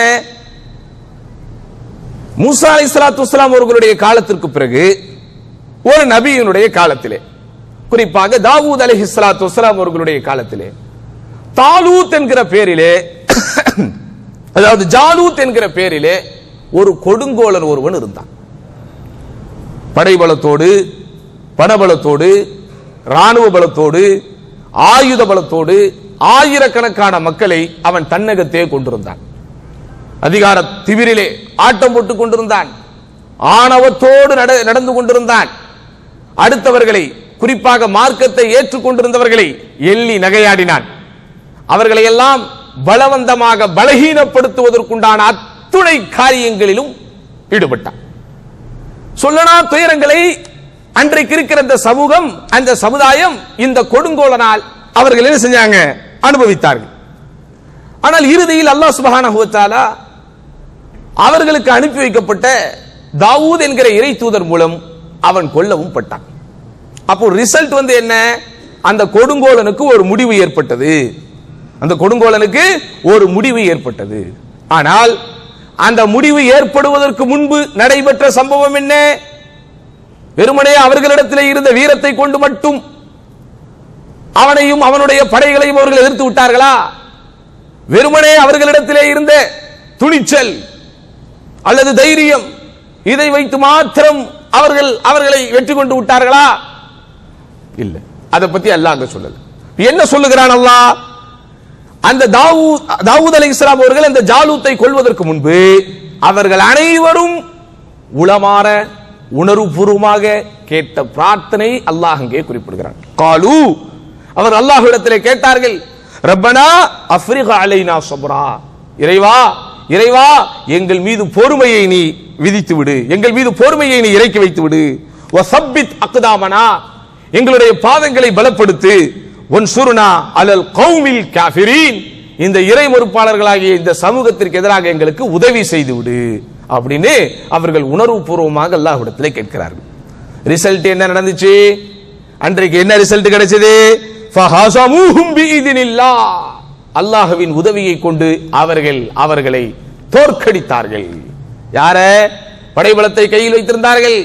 மூசா அலை சலாத்து வஸ்லாம் அவர்களுடைய காலத்திற்கு பிறகு ஒரு நபியினுடைய காலத்திலே குறிப்பாக தாவூத் அலி சலாத்து வஸ்லாம் அவர்களுடைய காலத்திலே தாலூத் என்கிற பேரிலே அதாவது ஜாலூத் என்கிற பேரிலே ஒரு கொடுங்கோலன் ஒருவன் இருந்தான் படைபலத்தோடு பணபலத்தோடு ராணுவ பலத்தோடு ஆயுத பலத்தோடு ஆயிரக்கணக்கான மக்களை அவன் தன்னகத்தே கொண்டிருந்தான் அதிகார திவிரிலே ஆட்டம் போட்டுக் கொண்டிருந்தான் ஆணவத்தோடு நட- நடந்து கொண்டிருந்தான் அடுத்தவர்களை குறிப்பாக மார்க்கத்தை ஏற்றுக்கொண்டிருந்தவர்களை எள்ளி நகையாடினான் அவர்களை எல்லாம் பலவந்தமாக பலகீனப்படுத்துவதற்குண்டான அத்துணை காரியங்களிலும் ஈடுபட்டான் சொல்லனா துயரங்களை அன்றைக்கு இருக்கிற இந்த சமூகம் அந்த சமுதாயம் இந்த கொடுங்கோலனால் அவர்கள் என்ன செஞ்சாங்க அனுபவித்தார்கள் ஆனால் இறுதியில் அல்லாஹ் சுப்ஹானஹு வ தஆலா அவர்களுக்கு அனுப்பி வைக்கப்பட்ட தாவூத் என்கிற இறை தூதர் மூலம் அவன் கொல்லவும் பட்டான் அப்போ ரிசல்ட் வந்து என்ன அந்த கொடுங்கோலனுக்கு ஒரு முடிவு ஏற்பட்டது அந்த கொடுங்கோலனுக்கு ஒரு முடிவு ஏற்பட்டது ஆனால் அந்த முடிவு ஏற்படுவதற்கு முன்பு நடைபெற்ற சம்பவம் என்ன வெறுமனே அவர்களிடத்தில் இருந்த வீரத்தை கொண்டு மட்டும் அவனையும் அவனுடைய படைகளையும் அவர்கள் எதிர்த்து விட்டார்களா வெறுமனே அவர்களிடத்திலே இருந்த துணிச்சல் அல்லது தைரியம் இதை வைத்து மாத்திரம் அவர்கள் அவர்களை வெற்றி கொண்டு விட்டார்களா இல்ல அதை பத்தி அல்லாஹ் அங்க சொல்லல என்ன சொல்லுகிறான் அல்லாஹ் அந்த தாவூத் தாவூத் அலை இஸ்லாம் அவர்கள் அந்த ஜாலூத்தை கொள்வதற்கு முன்பு அவர்கள் அனைவரும் உளமாற உணர்வுபூர்வமாக கேட்ட பிரார்த்தனை அல்லாஹ் அங்கே குறிப்பிடுகிறான் காலு அவர் அல்லாஹ்விடத்திலே கேட்டார்கள் ரப்பனா அஃப்ரிக அலைனா சப்ரா இறைவா இறைவா எங்கள் மீது பொறுமையை நீ விதித்து விடு எங்கள் மீது பொறுமையை நீ இறக்கி வைத்து விடு வசப்பித் அக்தாமனா எங்களுடைய பாதங்களை பலப்படுத்து ஒன் சுருனா அலல் கௌமில் காஃபிரீன் இந்த இறை மறுப்பாளர்களாகிய இந்த சமூகத்திற்கு எதிராக எங்களுக்கு உதவி செய்து விடு அப்படின்னு அவர்கள் உணர்வுபூர்வமாக அல்லாஹ்விடத்திலே கேட்கிறார்கள் ரிசல்ட் என்ன நடந்துச்சு அன்றைக்கு என்ன ரிசல்ட் கிடைச்சது ஃபஹஸமூஹும் பிஇذنில்லாஹ் அல்லாஹ்வின் உதவியை கொண்டு அவர்கள் அவர்களை தோற்கடித்தார்கள் யார படைபலத்தை கையில் வைத்திருந்தார்கள்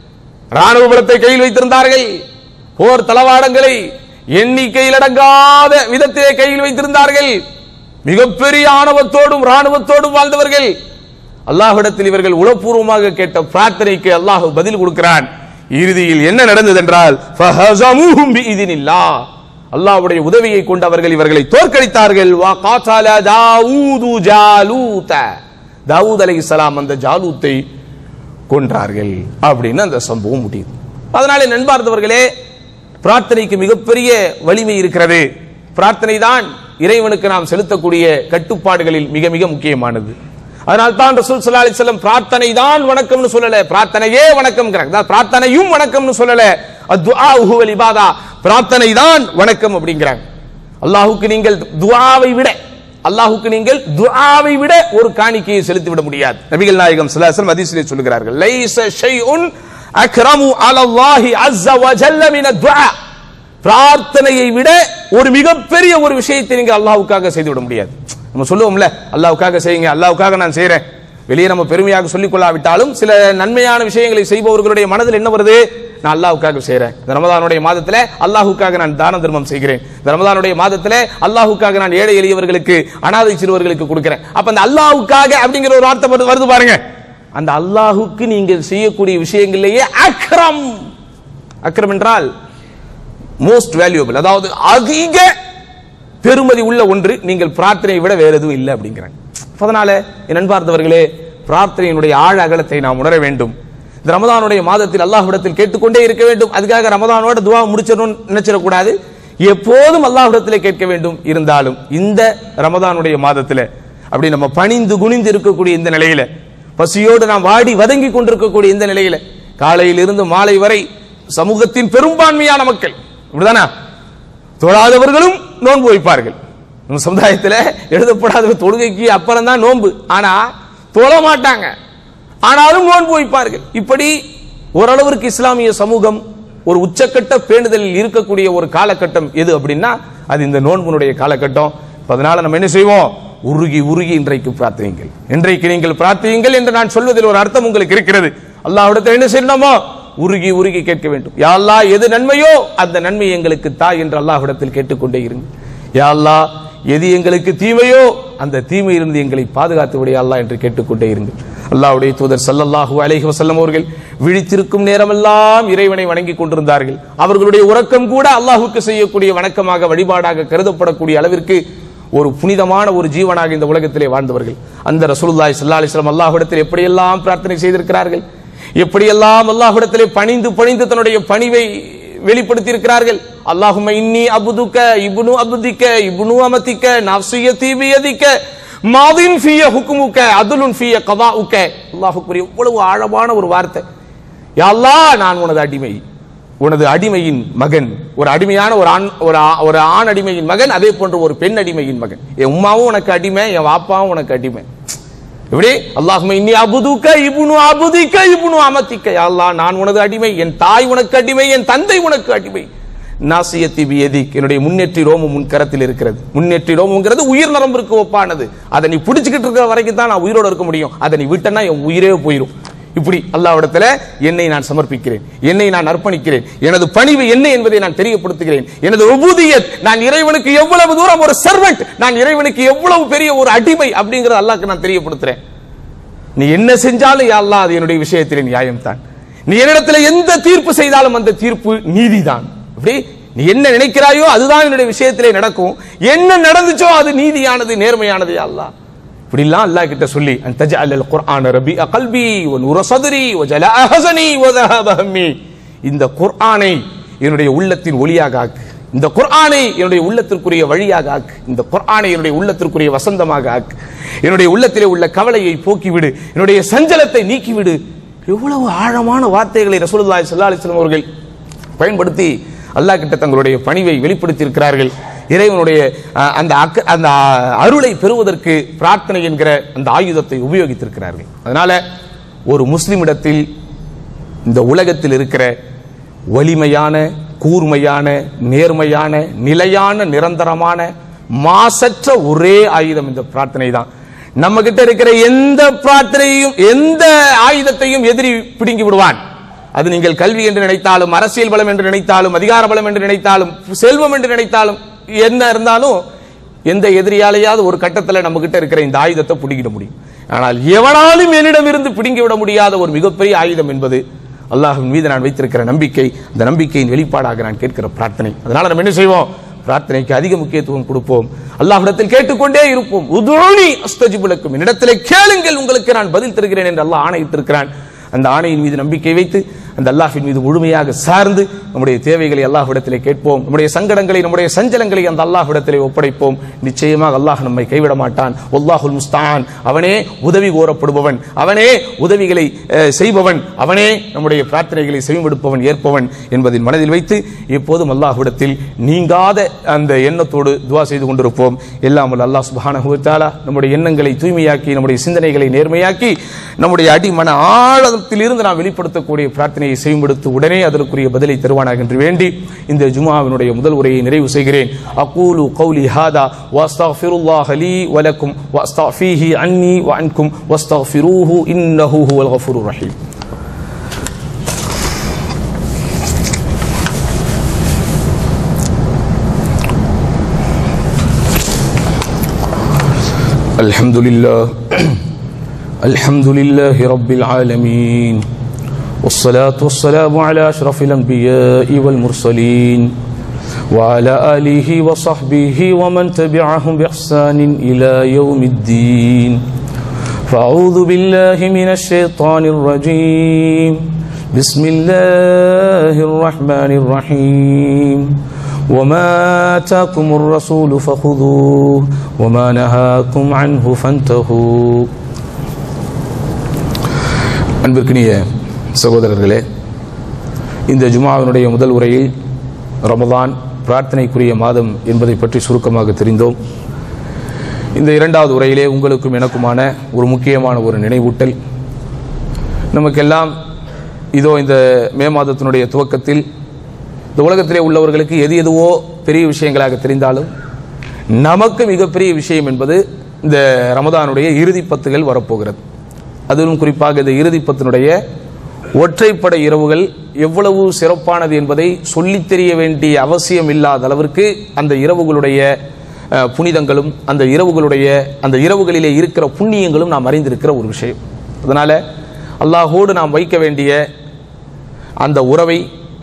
ராணுவ பலத்தை கையில் வைத்திருந்தார்கள் போர் தளவாடங்களை எண்ணிக்கையில் அடங்காத விதத்திலே கையில் வைத்திருந்தார்கள் மிகப்பெரிய ஆணவத்தோடும் ராணுவத்தோடும் வாழ்ந்தவர்கள் அல்லாஹ்விடத்தில் இவர்கள் உளப்பூர்வமாக கேட்ட பிரார்த்தனைக்கு அல்லாஹ் பதில் கொடுக்கிறான் இறுதியில் என்ன நடந்தது என்றால் ஃபஹஸமூஹும் பிஇذنில்லாஹ் அல்லாஹ்வுடைய உதவியை கொண்டு அவர்கள் இவர்களை தோற்கடித்தார்கள் வா காத்தல தாவூது ஜாலூத தாவூத் அலைஹிஸ்ஸலாம் அந்த ஜாலூத்தை கொன்றார்கள் அப்படின்னு அந்த சம்பவம் முடியுது அதனாலே நண்பார்ந்தவர்களே பிரார்த்தனைக்கு மிகப்பெரிய வலிமை இருக்கிறது பிரார்த்தனை தான் இறைவனுக்கு நாம் செலுத்தக்கூடிய கட்டுப்பாடுகளில் மிக மிக முக்கியமானது அதனால் தான் ரசூல் ஸல்லல்லாஹு அலைஹி வஸல்லம் பிரார்த்தனை தான் வணக்கம்னு சொல்லல பிரார்த்தனையே வணக்கம்ங்கிறாங்க அதாவது பிரார்த்தனையும் வணக்கம்னு சொல்லல அத்துஆ ஹுவல் இபாதா பிரார்த்தனை தான் வணக்கம் அப்படிங்கிறாங்க அல்லாஹ்வுக்கு நீங்கள் துஆவை விட அல்லாஹ்வுக்கு நீங்கள் துஆவை விட ஒரு காணிக்கையை செலுத்தி விட முடியாது நபிகள் நாயகம் ஸல்லல்லாஹு அலைஹி வஸல்லம் ஹதீஸிலே சொல்கிறார்கள் லைஸ ஷைஉன் அக்ரமு அலல்லாஹி அஸ்ஸ வ ஜல்ல மின துஆ பிரார்த்தனையை விட ஒரு மிகப்பெரிய ஒரு விஷயத்தை நீங்க அல்லாஹ்வுக்காக செய்து விட முடியாது நம்ம சொல்லுவோம்ல அல்லாஹ்வுக்காக செய்யுங்க அல்லாஹ்வுக்காக நான் செய்றேன் வெளியே நம்ம பெருமையாக சொல்லிக் கொள்ளாவிட்டாலும் சில நன்மையான விஷயங்களை செய்பவர்களுடைய மனதில் என்ன வருது நான் அல்லாஹ்வுக்காக செய்றேன் இந்த ரமதானுடைய மாதத்துல அல்லாஹ்வுக்காக நான் தான தர்மம் செய்கிறேன் இந்த ரமதானுடைய மாதத்துல அல்லாஹ்வுக்காக நான் ஏழை எளியவர்களுக்கு அனாதை சிறுவர்களுக்கு கொடுக்கிறேன் அப்ப அந்த அல்லாஹ்வுக்காக அப்படிங்கிற ஒரு வார்த்தை வருது- வருது பாருங்க அந்த அல்லாஹ்வுக்கு நீங்கள் செய்யக்கூடிய விஷயங்களிலேயே அக்ரம் அக்ரம் என்றால் மோஸ்ட் வேல்யூபிள் அதாவது அதிக பெருமதி உள்ள ஒன்று நீங்கள் பிரார்த்தனையை விட வேற எதுவும் இல்லை அப்படிங்கிறாங்க அதனால என் அன்பார்ந்தவர்களே பிரார்த்தனையினுடைய ஆழ அகலத்தை நாம் உணர வேண்டும் இந்த ரமதானுடைய மாதத்தில் அல்லாஹ்விடத்தில் கேட்டுக்கொண்டே இருக்க வேண்டும் அதுக்காக ரமதானோட துவா முடிச்சிடணும்னு நினைச்சிடக்கூடாது எப்போதும் அல்லாஹ்விடத்திலே கேட்க வேண்டும் இருந்தாலும் இந்த ரமதானுடைய மாதத்தில் அப்படி நம்ம பணிந்து குனிந்து இருக்கக்கூடிய இந்த நிலையில பசியோடு நாம் வாடி வதங்கி கொண்டிருக்கக்கூடிய இந்த நிலையில காலையில் இருந்து மாலை வரை சமூகத்தின் பெரும்பான்மையான மக்கள் இப்படிதானா தொழாதவர்களும் நோன்பு வைப்பார்கள் நம்ம சமுதாயத்தில் எழுதப்படாத தொழுகைக்கு அப்புறம் தான் நோன்பு ஆனா தொழ மாட்டாங்க ஆனாலும் நோன்பு வைப்பார்கள் இப்படி ஓரளவிற்கு இஸ்லாமிய சமூகம் ஒரு உச்சக்கட்ட பேணுதலில் இருக்கக்கூடிய ஒரு காலகட்டம் எது அப்படின்னா அது இந்த நோன்புனுடைய காலகட்டம் இப்ப அதனால நம்ம என்ன செய்வோம் உருகி உருகி இன்றைக்கு பிரார்த்தியுங்கள் இன்றைக்கு நீங்கள் பிரார்த்தியுங்கள் என்று நான் சொல்வதில் ஒரு அர்த்தம் உங்களுக்கு இருக்கிறது அல்லாஹ்விடத்தில் என்ன செய்யணுமோ உருகி உருகி கேட்க வேண்டும் யா அல்லாஹ் எது நன்மையோ அந்த நன்மை எங்களுக்கு தா என்று அல்லாஹ்விடத்தில் கேட்டுக்கொண்டே இருங்க யா அல்லாஹ் எது எங்களுக்கு தீமையோ அந்த தீமையிலிருந்து எங்களை பாதுகாத்து விட யா அல்லாஹ் என்று கேட்டுக்கொண்டே இருங்க அல்லாஹ்வுடைய தூதர் ஸல்லல்லாஹு அலைஹி வஸல்லம் அவர்கள் விழித்திருக்கும் நேரமெல்லாம் இறைவனை வணங்கிக் கொண்டிருந்தார்கள் அவர்களுடைய உறக்கம் கூட அல்லாஹ்வுக்கு செய்யக்கூடிய வணக்கமாக வழிபாடாக கருதப்படக்கூடிய அளவிற்கு ஒரு புனிதமான ஒரு ஜீவனாக இந்த உலகத்திலே வாழ்ந்தவர்கள் அந்த ரசூலுல்லாஹி ஸல்லல்லாஹு அலைஹி வஸல்லம் அல்லாஹ்விடத்தில் எப்படியெல்லாம் பிரார்த்தனை செய்திருக்கிறார்கள் எப்படியெல்லாம் அல்லாஹ்விடத்திலே பணிந்து பணிந்து தன்னுடைய பணிவை வெளிப்படுத்தி இருக்கிறார்கள் அல்லாஹும்ம இன்னி அபுதுக்க இப்னு அபுதிக்க இப்னு அமதிக்க நஃப்ஸியதி பியதிக்க மாதின் ஃபிய ஹுக்முக்க அதுலுன் ஃபிய கதாஉக்க அல்லாஹ்வுக்கு எவ்வளவு ஆழமான ஒரு வார்த்தை யா அல்லாஹ் நான் உனது அடிமை உனது அடிமையின் மகன் ஒரு அடிமையான ஒரு ஆண் ஒரு ஆ- ஒரு ஆண் அடிமையின் மகன் அதே போன்ற ஒரு பெண் அடிமையின் மகன் என் உம்மாவும் உனக்கு அடிமை என் வாப்பாவும் உனக்கு அடிமை இப்படி அல்லாஹுமே இன்னி அபுதுக்க இப்னு அபுதிக்க இப்னு அமதிக்க யா அல்லாஹ் நான் உனது அடிமை என் தாய் உனக்கு அடிமை என் தந்தை உனக்கு அடிமை நாசியத்தி பியதிக் என்னுடைய முன்னேற்றி ரோமம் உன் கரத்தில் இருக்கிறது முன்னேற்றி ரோமம்ங்கிறது உயிர் நரம்பிற்கு ஒப்பானது அதை நீ பிடிச்சுக்கிட்டு இருக்கிற வரைக்கும் தான் நான் உயிரோட இருக்க முடியும் அதை நீ விட்டனா என் உயிரே போயிடும் இப்படி அல்லாஹ்விடத்துல என்னை நான் சமர்ப்பிக்கிறேன் என்னை நான் அர்ப்பணிக்கிறேன் எனது பணிவு என்ன என்பதை நான் தெரியப்படுத்துகிறேன் எனது உபூதியத் நான் இறைவனுக்கு எவ்வளவு தூரம் ஒரு சர்வெண்ட் நான் இறைவனுக்கு எவ்வளவு பெரிய ஒரு அடிமை அப்படிங்கறத அல்லாஹ்க்கு நான் தெரியப்படுத்துறேன் நீ என்ன செஞ்சாலும் யா அல்லாஹ் அது என்னுடைய விஷயத்திலே நியாயம் தான் நீ என்னிடத்துல எந்த தீர்ப்பு செய்தாலும் அந்த தீர்ப்பு நீதிதான் அப்படி நீ என்ன நினைக்கிறாயோ அதுதான் என்னுடைய விஷயத்திலே நடக்கும் என்ன நடந்துச்சோ அது நீதியானது நேர்மையானது யா அல்லாஹ் இப்படிலாம் அல்லாஹ் கிட்ட சொல்லி அன் தஜஅல் அல் குர்ஆன ரபிஅ கல்பி வ நூர சத்ரி வ ஜலஅ ஹஸனி வ ذهب ஹம்மி இந்த குர்ஆனை என்னுடைய உள்ளத்தின் ஒளியாக ஆக்கு இந்த குர்ஆனை என்னுடைய உள்ளத்திற்குரிய வழியாக ஆக்கு இந்த குர்ஆனை என்னுடைய உள்ளத்திற்குரிய வசந்தமாக ஆக்கு என்னுடைய உள்ளத்திலே உள்ள கவலையை போக்கிவிடு என்னுடைய சஞ்சலத்தை நீக்கிவிடு எவ்வளவு ஆழமான வார்த்தைகளை ரசூலுல்லாஹி ஸல்லல்லாஹு அலைஹி வஸல்லம் அவர்கள் பயன்படுத்தி அல்லாஹ் கிட்ட தங்களுடைய பணிவை வெளிப்படுத்தி இருக்கிறார்கள் இறைவனுடைய அஹ், அந்த அக்க- அந்த அருளை பெறுவதற்கு பிரார்த்தனை என்கிற அந்த ஆயுதத்தை உபயோகித்திருக்கிறார்கள் அதனால ஒரு முஸ்லிமிடத்தில் இந்த உலகத்தில் இருக்கிற வலிமையான கூர்மையான நேர்மையான நிலையான நிரந்தரமான மாசற்ற ஒரே ஆயுதம் இந்த பிரார்த்தனை தான் நம்ம கிட்ட இருக்கிற எந்த பிரார்த்தனையும் எந்த ஆயுதத்தையும் எதிரி பிடுங்கி விடுவான் அது நீங்கள் கல்வி என்று நினைத்தாலும் அரசியல் பலம் என்று நினைத்தாலும் அதிகார பலம் என்று நினைத்தாலும் செல்வம் என்று நினைத்தாலும் என்ன இருந்தாலும் எந்த எதிரியாலேயாவது ஒரு கட்டத்தில் நம்ம கிட்ட இருக்கிற இந்த ஆயுதத்தை பிடிக்கிட முடியும் ஆனால் எவனாலும் என்னிடம் இருந்து பிடுங்கி விட முடியாத ஒரு மிகப்பெரிய ஆயுதம் என்பது அல்லாஹ்வின் மீது நான் வைத்திருக்கிற நம்பிக்கை அந்த நம்பிக்கையின் வெளிப்பாடாக நான் கேட்கிற பிரார்த்தனை அதனால நம்ம என்ன செய்வோம் பிரார்த்தனைக்கு அதிக முக்கியத்துவம் கொடுப்போம் அல்லாஹ்விடத்தில் கேட்டுக்கொண்டே இருப்போம் உதுரோனி அஸ்தஜிபுலக்கும் என்னிடத்திலே கேளுங்கள் உங்களுக்கு நான் பதில் தருகிறேன் என்று அல்லாஹ் ஆணையிட்டிருக்கிறான் அந்த ஆணையின் மீது நம்பிக்கை வைத்து அந்த அல்லாஹ்வின் மீது முழுமையாக சார்ந்து நம்முடைய தேவைகளை அல்லாஹ்விடத்திலே கேட்போம் நம்முடைய சங்கடங்களை நம்முடைய சஞ்சலங்களை அந்த அல்லாஹ்விடத்திலே ஒப்படைப்போம் நிச்சயமாக அல்லாஹ் நம்மை கைவிட மாட்டான் அல்லாஹுல் முஸ்தான் அவனே உதவி கோரப்படுபவன் அவனே உதவிகளை அஹ், செய்பவன் அவனே நம்முடைய பிரார்த்தனைகளை செவிமடுப்பவன் ஏற்பவன் என்பதை மனதில் வைத்து எப்போதும் அல்லாஹ்விடத்தில் நீங்காத அந்த எண்ணத்தோடு துவா செய்து கொண்டிருப்போம் எல்லாம் வல்ல அல்லாஹ் சுப்ஹானஹு வ தஆலா நம்முடைய எண்ணங்களை தூய்மையாக்கி நம்முடைய சிந்தனைகளை நேர்மையாக்கி நம்முடைய அடிமன ஆழத்திலிருந்து நாம் வெளிப்படுத்தக்கூடிய பிரார்த்தனையை செய்யும்படுத்து உடனே அதற்குரிய பதிலை தருவானாக என்று வேண்டி இந்த ஜுமாவினுடைய முதல் உரையை நிறைவு செய்கிறேன் அகூலு கௌலி ஹாதா வாஸ்தஃபிருல்லாஹ் லீ வலக்கும் வாஸ்தஃபீஹி அன்னி வ அன்கும் வாஸ்தஃபிரூஹு இன்னஹு ஹுவல் கஃபூருர் ரஹீம் الحمد لله الحمد لله رب العالمين والصلاة والسلام على أشرف الأنبياء والمرسلين وعلى آله وصحبه ومن تبعهم بإحسان إلى يوم الدين فأعوذ بالله من الشيطان الرجيم بسم الله الرحمن الرحيم وما آتاكم الرسول فخذوه وما نهاكم عنه فانتهوا அன்பிற்கினிய சகோதரர்களே இந்த ஜுமாவினுடைய முதல் உரையில் ரமதான் பிரார்த்தனைக்குரிய மாதம் என்பதை பற்றி சுருக்கமாக தெரிந்தோம் இந்த இரண்டாவது உரையிலே உங்களுக்கும் எனக்குமான ஒரு முக்கியமான ஒரு நினைவூட்டல் நமக்கெல்லாம் இதோ இந்த மே மாதத்தினுடைய துவக்கத்தில் இந்த உலகத்திலே உள்ளவர்களுக்கு எது எதுவோ பெரிய விஷயங்களாக தெரிந்தாலும் நமக்கு மிகப்பெரிய விஷயம் என்பது இந்த ரமதானுடைய இறுதி பத்துகள் வரப்போகிறது அதிலும் குறிப்பாக இந்த இறுதி பத்தினுடைய ஒற்றைப்படை இரவுகள் எவ்வளவு சிறப்பானது என்பதை சொல்லித் தெரிய வேண்டிய அவசியம் இல்லாத அளவிற்கு அந்த இரவுகளுடைய அஹ், புனிதங்களும் அந்த இரவுகளுடைய அந்த இரவுகளிலே இருக்கிற புண்ணியங்களும் நாம் அறிந்திருக்கிற ஒரு விஷயம் அதனால அல்லாஹோடு நாம் வைக்க வேண்டிய அந்த உறவை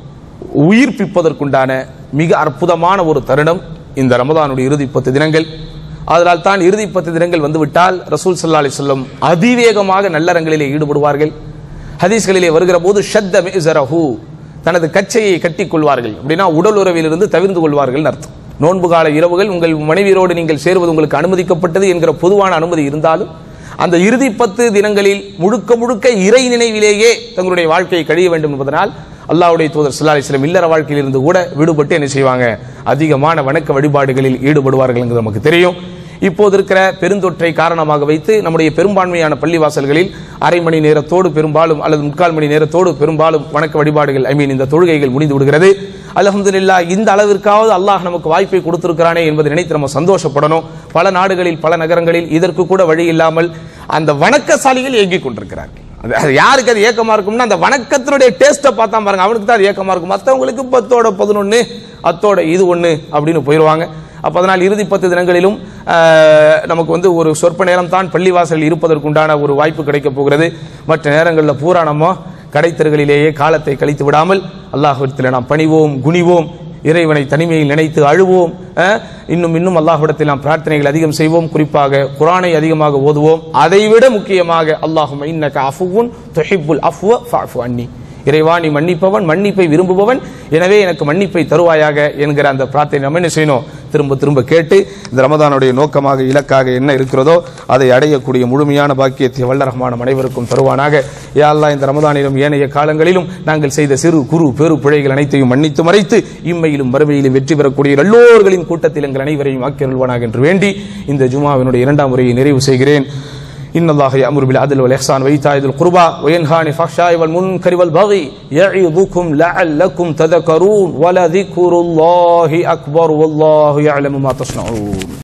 உயிர்ப்பிப்பதற்குண்டான மிக அற்புதமான ஒரு தருணம் இந்த ரமதானுடைய இறுதி பத்து தினங்கள் அதனால் தான் இறுதி பத்து தினங்கள் வந்துவிட்டால் ரசூல் சல்லா அலி சொல்லம் அதிவேகமாக நல்லறங்களிலே ஈடுபடுவார்கள் ஹதீஸ்களிலே வருகிற போது ஷத்த மிஸரஹு தனது கச்சையை கட்டிக் கொள்வார்கள் அப்படின்னா உடல் உறவிலிருந்து தவிர்ந்து கொள்வார்கள் அர்த்தம் நோன்பு கால இரவுகள் உங்கள் மனைவியரோடு நீங்கள் சேருவது உங்களுக்கு அனுமதிக்கப்பட்டது என்கிற பொதுவான அனுமதி இருந்தாலும் அந்த இறுதி பத்து தினங்களில் முழுக்க முழுக்க இறை நினைவிலேயே தங்களுடைய வாழ்க்கையை கழிய வேண்டும் என்பதனால் அல்லாஹ்வுடைய தூதர் ஸல்லல்லாஹு அலைஹி வஸல்லம் இல்லற வாழ்க்கையில் இருந்து கூட விடுபட்டு என்ன செய்வாங்க அதிகமான வணக்க வழிபாடுகளில் ஈடுபடுவார்கள் என்று நமக்கு தெரியும் இப்போது இருக்கிற பெருந்தொற்றை காரணமாக வைத்து நம்முடைய பெரும்பான்மையான பள்ளிவாசல்களில் அரை மணி நேரத்தோடு பெரும்பாலும் அல்லது முக்கால் மணி நேரத்தோடு பெரும்பாலும் வணக்க வழிபாடுகள் ஐ மீன் இந்த தொழுகைகள் முடிந்து விடுகிறது அல்ஹம்துலில்லாஹ் இந்த அளவிற்காவது அல்லாஹ் நமக்கு வாய்ப்பை கொடுத்திருக்கிறானே என்பதை நினைத்து நம்ம சந்தோஷப்படணும் பல நாடுகளில் பல நகரங்களில் இதற்கு கூட வழி இல்லாமல் அந்த வணக்கசாலிகள் இயங்கிக் கொண்டிருக்கிறார்கள் அது அது யாருக்கு அது ஏக்கமா இருக்கும்னா அந்த வணக்கத்தினுடைய டேஸ்ட்டை பார்த்தா பாருங்க அவனுக்கு தான் அது ஏக்கமா இருக்கும் மற்றவங்களுக்கு பத்தோட பதினொன்னு அத்தோட இது ஒண்ணு அப்படின்னு போயிடுவாங்க அப்ப அதனால் இறுதி பத்து தினங்களிலும் ஆஹ், நமக்கு வந்து ஒரு சொற்ப நேரம் தான் பள்ளிவாசலில் இருப்பதற்குண்டான ஒரு வாய்ப்பு கிடைக்க போகிறது மற்ற நேரங்களில் பூரா நம்ம கடைத்தெருகளிலேயே காலத்தை கழித்து விடாமல் அல்லாஹ்விடத்தில் நாம் பணிவோம் குனிவோம் இறைவனை தனிமையில் நினைத்து அழுவோம் அஹ், இன்னும் இன்னும் அல்லாஹ்விடத்தில் நாம் பிரார்த்தனைகள் அதிகம் செய்வோம் குறிப்பாக குரானை அதிகமாக ஓதுவோம் அதைவிட முக்கியமாக அல்லாஹும் இன்னக அஃபுவுன் துஹிப்புல் அஃப்வ ஃபஅஃபு அன்னி இறைவா நீ மன்னிப்பவன் மன்னிப்பை விரும்புபவன் எனவே எனக்கு மன்னிப்பை தருவாயாக என்கிற அந்த பிரார்த்தனை நம்ம என்ன செய்யணும் திரும்ப திரும்ப கேட்டு இந்த ரமதானுடைய நோக்கமாக இலக்காக என்ன இருக்கிறதோ அதை அடையக்கூடிய முழுமையான பாக்கியத்தை வல்ல ரஹ்மான் அனைவருக்கும் தருவானாக யா அல்லாஹ் இந்த ரமதானிலும் ஏனைய காலங்களிலும் நாங்கள் செய்த சிறு குறு பெரு பிழைகள் அனைத்தையும் மன்னித்து மறைத்து இம்மையிலும் மறுமையிலும் வெற்றி பெறக்கூடிய எல்லோர்களின் கூட்டத்தில் எங்கள் அனைவரையும் ஆக்கியருள்வானாக என்று வேண்டி இந்த ஜுமாவினுடைய இரண்டாம் முறையை நிறைவு செய்கிறேன் إن الله يأمر بالعدل والإحسان وإيتاء ذي القربى وينهى عن الفحشاء والمنكر والبغي يعظكم لعلكم تذكرون ولذكر الله أكبر والله يعلم ما تصنعون